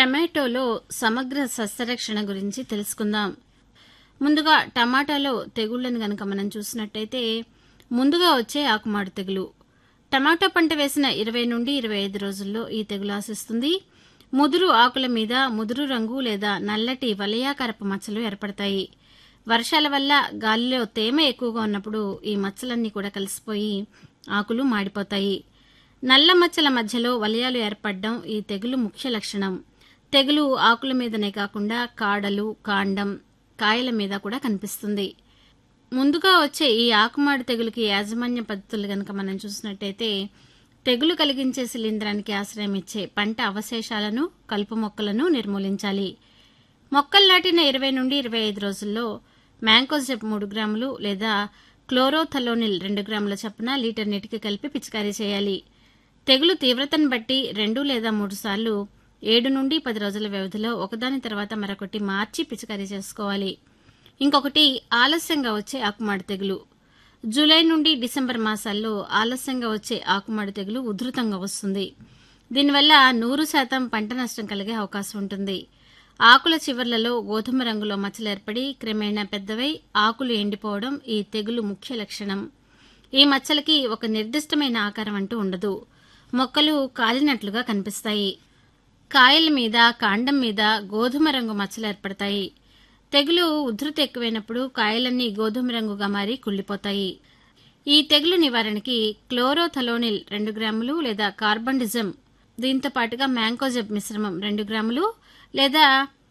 టమాటోలో సమగ్ర సస్యరక్షణ గురించి తెలుసుకుందాం ముందుగా టమాటాలో తెగుళ్లను గనక మనం చూసినట్టయితే ముందుగా వచ్చే ఆకుమాడు తెగులు టమాటో పంట వేసిన ఇరవై నుండి ఇరవై ఐదు రోజుల్లో ఈ తెగులు ఆశిస్తుంది ముదురు ఆకుల మీద ముదురు రంగు లేదా నల్లటి వలయాకరపు మచ్చలు ఏర్పడతాయి వర్షాల వల్ల గాలిలో తేమ ఎక్కువగా ఉన్నప్పుడు ఈ మచ్చలన్నీ కూడా కలిసిపోయి ఆకులు మాడిపోతాయి నల్ల మచ్చల మధ్యలో వలయాలు ఏర్పడడం ఈ తెగులు ముఖ్య లక్షణం తెగులు ఆకుల మీదనే కాకుండా కాడలు కాండం కాయల మీద కూడా కనిపిస్తుంది ముందుగా వచ్చే ఈ ఆకుమాడి తెగులుకి యాజమాన్య పద్ధతులు గనక మనం చూసినట్టయితే తెగులు కలిగించే శిలీంధ్రానికి ఆశ్రయం ఇచ్చే పంట అవశేషాలను కలుపు మొక్కలను నిర్మూలించాలి మొక్కలు నాటిన ఇరవై నుండి ఇరవై ఐదు రోజుల్లో మ్యాంకోజెప్ మూడు గ్రాములు లేదా క్లోరోథలోనిల్ రెండు గ్రాముల చొప్పున లీటర్ నీటికి కలిపి పిచికారీ చేయాలి తెగులు తీవ్రతను బట్టి రెండు లేదా మూడు సార్లు ఏడు నుండి పది రోజుల వ్యవధిలో ఒకదాని తర్వాత మరొకటి మార్చి పిచికారీ చేసుకోవాలి ఇంకొకటి ఆలస్యంగా వచ్చే ఆకుమాడి తెగులు జూలై నుండి డిసెంబర్ మాసాల్లో ఆలస్యంగా వచ్చే ఆకుమాడి తెగులు ఉధృతంగా వస్తుంది దీనివల్ల నూరు శాతం పంట నష్టం కలిగే అవకాశం ఉంటుంది ఆకుల చివర్లలో గోధుమ రంగులో మచ్చలు ఏర్పడి క్రమేణా పెద్దవై ఆకులు ఎండిపోవడం ఈ తెగులు ముఖ్య లక్షణం ఈ మచ్చలకి ఒక నిర్దిష్టమైన ఆకారం అంటూ ఉండదు మొక్కలు కాలినట్లుగా కనిపిస్తాయి కాయల మీద కాండం మీద గోధుమ రంగు మచ్చలు ఏర్పడతాయి తెగులు ఉధృతి ఎక్కువైనప్పుడు కాయలన్నీ గోధుమ రంగుగా మారి కుళ్ళిపోతాయి ఈ తెగులు నివారణకి క్లోరోథలోనిల్ రెండు గ్రాములు లేదా కార్బండిజం దీంతో పాటుగా మ్యాంకోజెబ్ మిశ్రమం రెండు గ్రాములు లేదా